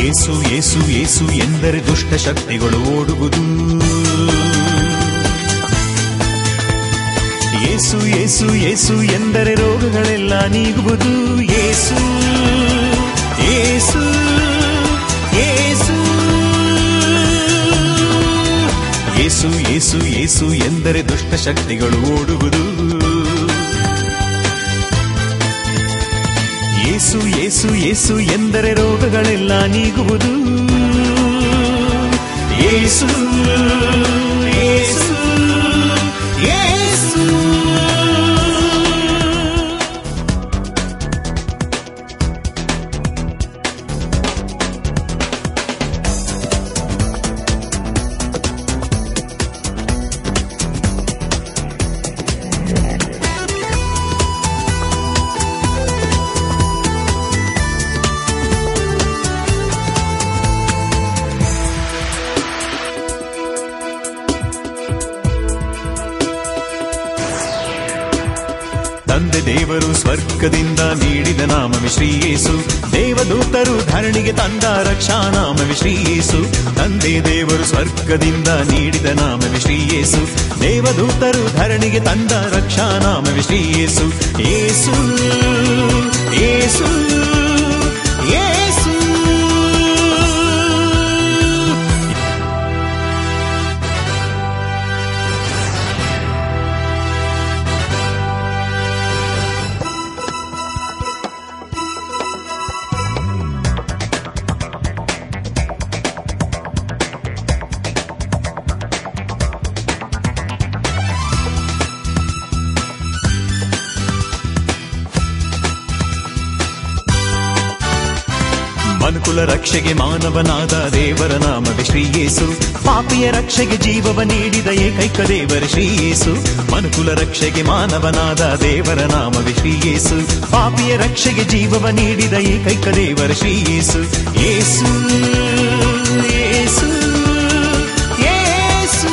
ಏಸು ಏಸು ಏಸು ಎಂದರೆ ದುಷ್ಟ ಶಕ್ತಿಗಳು ಓಡುವುದು ಏಸು ಏಸು ಏಸು ಎಂದರೆ ರೋಗಗಳೆಲ್ಲ ನೀಗುವುದು ಏಸು ಏಸು ಏಸು ಏಸು ಏಸು ಏಸು ಎಂದರೆ ದುಷ್ಟ ಶಕ್ತಿಗಳು ಓಡುವುದು ಏಸು ಏಸು ಏಸು ಎಂದರೆ ರೋಗಗಳೆಲ್ಲ ನೀಗುವುದು ಏಸು ಏಸು ಏಸು ತಂದೆ ದೇವರು ಸ್ವರ್ಗದಿಂದ ನೀಡಿದ ನಾಮವೇ ಶ್ರೀ ಯೇಸು ದೇವದೂತರು ಧರಣಿಗೆ ತಂದ ರಕ್ಷಾ ನಾಮವೇ ಶ್ರೀ ಯೇಸು ತಂದೆ ದೇವರು ಸ್ವರ್ಗದಿಂದ ನೀಡಿದ ನಾಮವೇ ಶ್ರೀ ಯೇಸು ದೇವದೂತರು ಧರಣಿಗೆ ತಂದ ರಕ್ಷಾ ನಾಮವೇ ಶ್ರೀ ಯೇಸು ಏಸು ಏಸು ಏಸು ಮನುಕುಲ ರಕ್ಷೆಗೆ ಮಾನವನಾದ ದೇವರ ನಾಮವೇ ಶ್ರೀ ಯೇಸು ಪಾಪಿಯ ರಕ್ಷೆಗೆ ಜೀವವ ನೀಡಿದ ಏಕೈಕ ದೇವರ ಶ್ರೀ ಯೇಸು ಮನುಕುಲ ರಕ್ಷೆಗೆ ಮಾನವನಾದ ದೇವರ ನಾಮವೇ ಶ್ರೀ ಯೇಸು ಪಾಪಿಯ ರಕ್ಷೆಗೆ ಜೀವವ ನೀಡಿದ ಏಕೈಕ ದೇವರ ಶ್ರೀ ಯೇಸು ಯೇಸು ಯೇಸು ಯೇಸು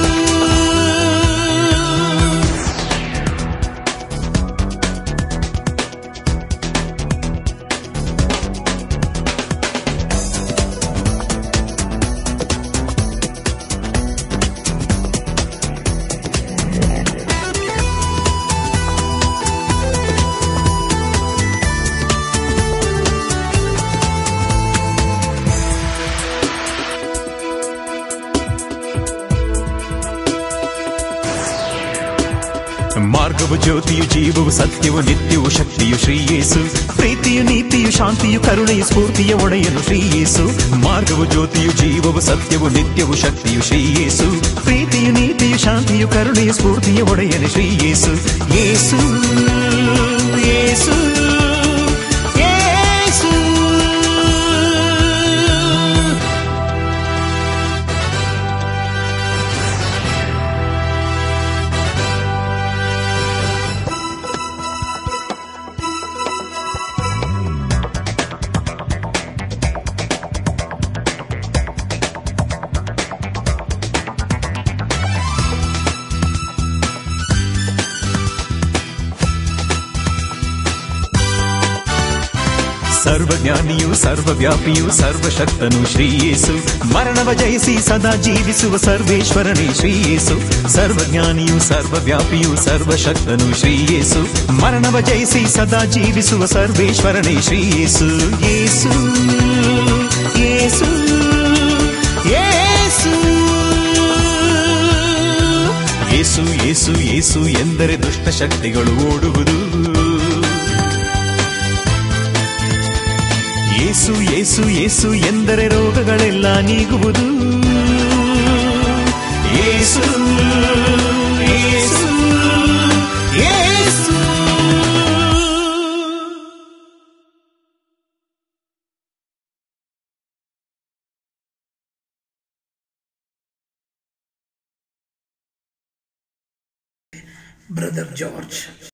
ಮಾರ್ಗವು ಜ್ಯೋತಿಯು ಜೀವವು ಸತ್ಯವು ನಿತ್ಯವು ಶಕ್ತಿಯು ಶ್ರೀಯೇಸು ಪ್ರೀತಿಯು ನೀತಿಯು ಶಾಂತಿಯು ಕರುಣೆಯು ಸ್ಫೂರ್ತಿಯ ಒಡೆಯನು ಶ್ರೀಯೇಸು ಮಾರ್ಗವು ಜ್ಯೋತಿಯು ಜೀವವು ಸತ್ಯವು ನಿತ್ಯವು ಶಕ್ತಿಯು ಶ್ರೀಯೇಸು ಪ್ರೀತಿಯು ನೀತಿಯು ಶಾಂತಿಯು ಕರುಣೆಯು ಸ್ಫೂರ್ತಿಯ ಒಡೆಯನು ಶ್ರೀಯೇಸು ಯೇಸು ಯೇಸು ಯೇಸು ಸರ್ವಜ್ಞಾನಿಯು ಸರ್ವವ್ಯಾಪಿಯು ಸರ್ವಶಕ್ತನು ಶ್ರೀಯೇಸು ಮರಣವ ಜಯಿಸಿ ಸದಾ ಜೀವಿಸುವ ಸರ್ವೇಶ್ವರನೇ ಶ್ರೀಯೇಸು ಸರ್ವಜ್ಞಾನಿಯು ಸರ್ವವ್ಯಾಪಿಯು ಸರ್ವಶಕ್ತನು ಶ್ರೀಯೇಸು ಮರಣವ ಜಯಿಸಿ ಸದಾ ಜೀವಿಸುವ ಸರ್ವೇಶ್ವರನೇ ಶ್ರೀಯೇಸು ಯೇಸು ಯೇಸು ಯೇಸು ಯೇಸು ಯೇಸು ಯೇಸು ಎಂದರೆ ದುಷ್ಟ ಶಕ್ತಿಗಳು ಓಡುವುದು ಏಸು ಏಸು ಏಸು ಎಂದರೆ ರೋಗಗಳೆಲ್ಲ ನೀಗುವುದು ಏಸು ಏಸು ಏಸು Brother George.